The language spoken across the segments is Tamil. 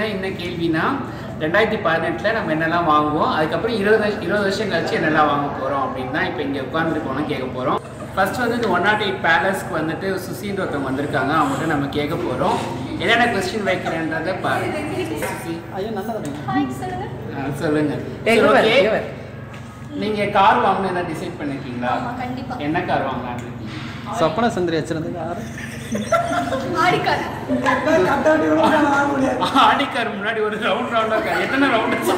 கொஸ்டின்னா என்ன கேள்வினா ரெண்டாயிரத்தி பதினெட்டில் நம்ம என்னெல்லாம் வாங்குவோம் அதுக்கப்புறம் இருபது வருஷம் இருபது வருஷம் கழிச்சு என்னெல்லாம் வாங்க போகிறோம் அப்படின்னு தான் இப்போ இங்கே உட்காந்துருக்கோம்னா கேட்க போகிறோம் ஃபர்ஸ்ட் வந்து இந்த ஒன் நாட் எயிட் பேலஸ்க்கு வந்துட்டு சுசின்ற ஒருத்தவங்க வந்திருக்காங்க அவங்ககிட்ட நம்ம கேட்க போகிறோம் என்னென்ன கொஸ்டின் வைக்கிறேன்றதை பாருங்க சுசி ஐயோ நல்லா ஹாய் சொல்லுங்க ஆ, சொல்லுங்க ஏய், சரி, இவர், okay. இவர். நீங்க கார் வாங்கணும் என்ன டிசைட் பண்ணிருக்கீங்களா ஆமா கண்டிப்பா என்ன கார் வாங்கலாம்னு இருக்கீங்க சொப்பன சுந்தரி வச்சிருந்தது யாரு ஆடிக்கார் ஆடி கார் முன்னாடி ஒரு ரவுண்ட் ரவுண்டா கார் எத்தனை ரவுண்ட்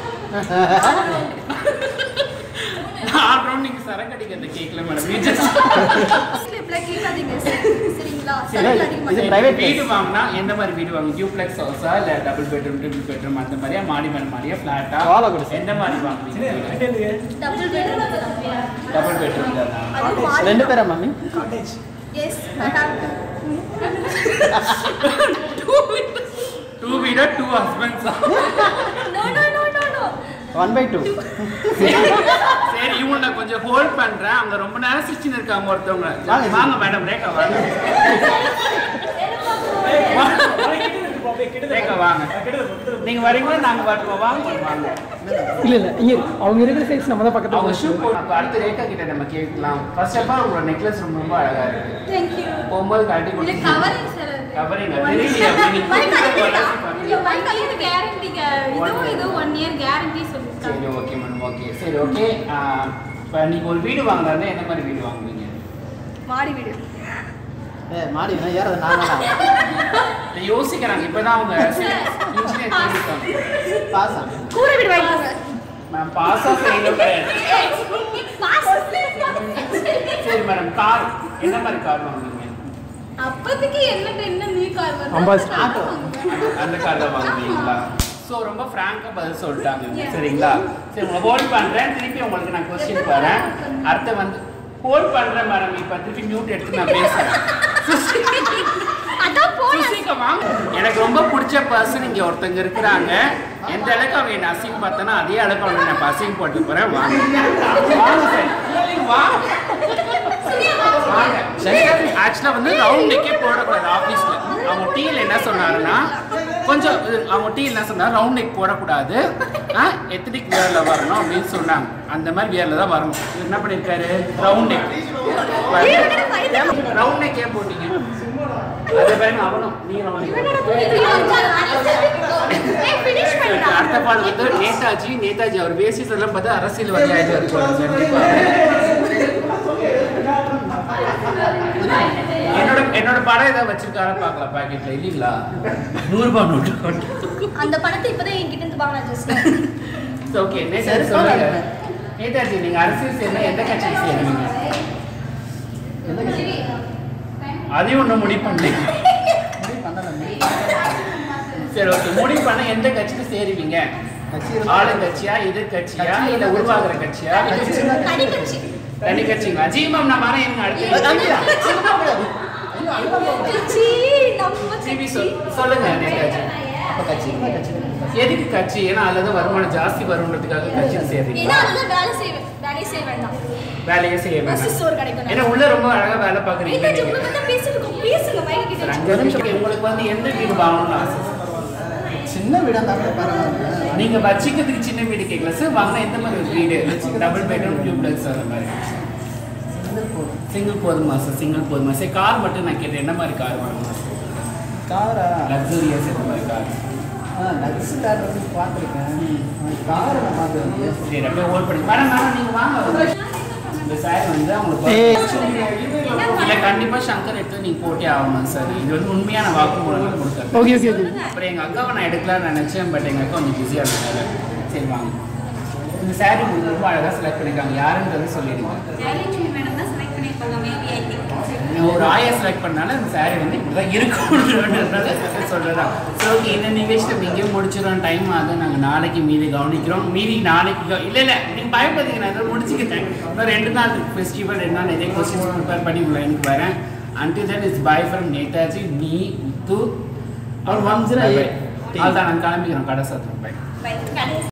ஆறு ரவுண்ட் நீங்க சரக்கு அடிக்கிறது கேட்கல மேடம் நீ just ஸ்லிப்ல கேட்காதீங்க சரிங்களா சரி, சரக்கு இது அடிக்க மாட்டேன் private வீடு வாங்கினா எந்த மாதிரி வீடு வாங்க டியூப்ளெக்ஸ் ஹவுஸா இல்ல டபுள் பெட்ரூம் ட்ரிபிள் பெட்ரூம் அந்த மாதிரியா மாடி மேல் மாதிரியா ஃபிளாட்டா வாழை குடிசை. எந்த மாதிரி வாங்குவீங்க டபுள் பெட்ரூம் டபுள் பெட்ரூம் தானா அது ரெண்டு பேரா மாமி எஸ் ஐ ஹேவ் டூ வீடர் டூ ஹஸ்பண்ட்ஸா no no no no no one by two சரி இவங்க நான் கொஞ்சம் ஹோல்ட் பண்றேன் அங்க ரொம்ப நேரம் சிரிச்சுன்னு இருக்காங்க ஒருத்தவங்க வாங்க. வாங்க மேடம் ரேகா வாங்க ரேகா வாங்க நீங்க வரீங்களா நாங்க வரட்டுமா வாங்க வாங்க இல்ல இல்ல இங்க இரு. அவங்க இருக்கிற சைஸ் நம்ம தான் பக்கத்துல அவங்க ஷூ உட்கார்ந்து போட்டு அப்ப அடுத்து ரேகா கிட்ட நம்ம கேட்கலாம் ஃபர்ஸ்ட் ஆஃப் ஆல் உங்களோட நெக்லஸ் ரொம்ப ரொம்ப அழகா இருக்கு தேங்க் யூ போகும்போது கட்டி இது கொடுத்து கவரிங் சார் Covering ஆ? தெரியலையே, அப்ப நீ இது கேரண்டிங்க இதுவும் இது ஒன் இயர் கேரண்டி சொல்லிருக்காங்க சரி ஓகே மேடம் ஓகே சரி ஓகே இப்போ நீங்க ஒரு வீடு வாங்குறாருன்னா என்ன மாதிரி வீடு வாங்குவீங்க மாடி வீடு ஏ மாடி நான் ஏறது நான் வேணாம். இதை யோசிக்கிறாங்க இப்பதான் அவங்க இன்ஜினியர் கேட்டிருக்காங்க பாசா கூரை வீடு வாங்கிக்கோங்க மேம் பாஸா செய்யணும் கிடையாது சரி மேடம் கார் என்ன மாதிரி கார் வாங்குவீங்க அப்போதைக்கு என்ன என்ன நீ கார் அம்பாஸ் ஆட்டோ. அந்த கார் தான் வாங்குவீங்களா ஸோ ரொம்ப ஃப்ராங்காக பதில் சொல்லிட்டாங்க Yeah. சரிங்களா சரி உங்களை ஹோல்ட் பண்ணுறேன் திருப்பி உங்களுக்கு நான் கொஸ்டின் வரேன் அடுத்து வந்து ஹோல்ட் பண்ணுறேன் மேடம் இப்போ திருப்பி மியூட் எடுத்து நான் பேசுகிறேன் அதான் போன சுசிகா வாங்க. எனக்கு ரொம்ப பிடிச்ச பர்சன் இங்க ஒருத்தங்க இருக்கிறாங்க எந்த அளவுக்கு அவன் என்ன அசிங் பார்த்தானோ அதே அளவுக்கு அவனை நான் அசிங் போட்டு போறேன் வாங்க வாங்க சார் வாங்க வாங்க ஆக்சுவலா வந்து ரவுண்ட் நெக்கே போடக்கூடாது ஆபீஸ்ல அவங்க டீல என்ன சொன்னாருன்னா கொஞ்சம் இது, அவங்க டீ என்ன சொன்னாரு ரவுண்ட் நெக் போடக்கூடாது எத்தனிக் வியர்ல வரணும் அப்படின்னு சொன்னாங்க அந்த மாதிரி வியர்ல தான் வரணும் இவர் என்ன பண்ணிருக்காரு ரவுண்ட் நெக் ரவுண்ட் நெக் ஏன் போட்டீங்க அதே மாதிரி அவனும் நீ ரவுண்ட் அடுத்த பால் வந்து நேதாஜி நேதாஜி அவர் பேசிஸ் எல்லாம் பார்த்தா அரசியல்வாதி ஆயிட்டு இருப்பாரு கண்டிப்பா என்னோட என்னோட படம் ஏதாவது வச்சிருக்காரா பார்க்கலாம் பாக்கெட்ல இல்லீங்களா நூறு ரூபாய் நோட்டு அந்த பணத்தை இப்பதான் என்கிட்ட இருந்து வாங்கினா ஜஸ்ட் ஓகே நேதாஜி சொல்லுங்க நேதாஜி நீங்க அரசியல் செய்யணும் எந்த கட்சிக்கு சேருவீங்க அதையும் ஒன்றும் முடிவு பண்ணீங்க முடிவு பண்ணல சரி ஓகே முடிவு பண்ண எந்த கட்சிக்கு சேருவீங்க கட்சி இருந்தா- ஆளுங்கட்சியா எதிர்கட்சியா இல்ல உருவாக்குற கட்சியா கட்சி இருந்தா தனி கட்சி. கட்சி தனி கட்சிங்களா ஜீவம் நான் வரேன் எனக்கு அடுத்து ஐயா, சினிமா கூடாது. ஐயோ, ஐயோ, ஐயோ. கட்சி நம்ம சிவி கட்சி சொல் சொல்லுங்க நேதாஜி அப்ப கட்சி இருந்தா கட்சி தான். எதுக்கு கட்சி ஏன்னா அதுல இருந்து வருமானம் ஜாஸ்தி வரும்ன்றதுக்காக கட்சியில் ஏன்னா சேர்றீங்களா அதுதான் வேலை செய்ய வேலையே செய்ய வேண்டாம் வேலையே செய்ய பஸ் வேண்டாம் ஸ்டோர் கிடைக்கும் ஏன்னா உள்ள ரொம்ப அழகா வேலை பாக்குறீங்க இல்லை நீங்க உங்களுக்கு தான் பேசிருக்கோம் பேசுங்க மைக் சரி, கிட்ட அங்க இருந்து உங்களுக்கு வந்து எந்த வீடு வாங்கணும்னு ஆசை சின்ன வீடா இருந்தா கூட பரவாயில்ல. நீங்க வச்சிக்கிறதுக்கு சின்ன வீடு கேட்கல சார் வாங்கினா எந்த மாதிரி ஒரு வீடு டபுள் பெட்ரூம் டியூப்ளெக்ஸ் அந்த மாதிரி சிங்கிள் போதும். சிங்கிள் போதுமா சார் சிங்கிள் போதுமா சரி கார் மட்டும் நான் கேட்டேன் என்ன மாதிரி கார் வாங்கணும் காரா லக்ஸூரியஸ் எந்த மாதிரி கார் ஆ, லக்ஸ் கார் வந்து பார்த்துருக்கேன் காரை நான் பார்த்தது சரி அப்படியே ஹோல்ட் பண்ணி மேடம் மேடம் நீங்க வாங்க இந்த சார் வந்து அவங்களுக்கு ஏய். இல்ல கண்டிப்பா சங்கர் எடுத்து நீங்க போட்டே ஆகணும் சார் இது வந்து உண்மையான வாக்குமூலம் கொடுக்குறது ஓகே ஓகே ஓகே அப்புறம் எங்க அக்காவை நான் எடுக்கலாம்னு நினைச்சேன் பட் எங்க அக்கா கொஞ்சம் பிஸியா இருந்ததால சரி வாங்க இந்த சாரி உங்களுக்கு ரொம்ப அழகா செலக்ட் பண்ணிருக்காங்க யாருன்றது சொல்லிடுங்க ஜெயலட்சுமி மேடம் தான் செலக்ட் பண்ணிருப்பாங்க மேபி ஐ திங்க் நான் ஒரு ஆயா செலக்ட் பண்ணால இந்த சாரி வந்து இப்படிதான் இருக்கும்ன்றதுனால சொல்றதா ஸோ இந்த நிகழ்ச்சி நம்ம இங்கேயும் முடிச்சிடும் டைம் ஆகுது நாங்கள் நாளைக்கு மீதி கவனிக்கிறோம் மீதி நாளைக்கு கவ- இல்ல இல்ல நீங்க பயப்படுறீங்க நான் இதை முடிச்சுக்கிட்டேன் இன்னும் ரெண்டு நாள் ஃபெஸ்டிவல் ரெண்டு நாள் இதே கொஸ்டின்ஸ் ப்ரிப்பேர் பண்ணி உங்களை எனக்கு வரேன் until then is bye from Netaji me Muthu அவர் வம்சனா ஏ- அதுதான் நான் கிளம்பிக்கிறோம் கடை சாத்திரம் பை பை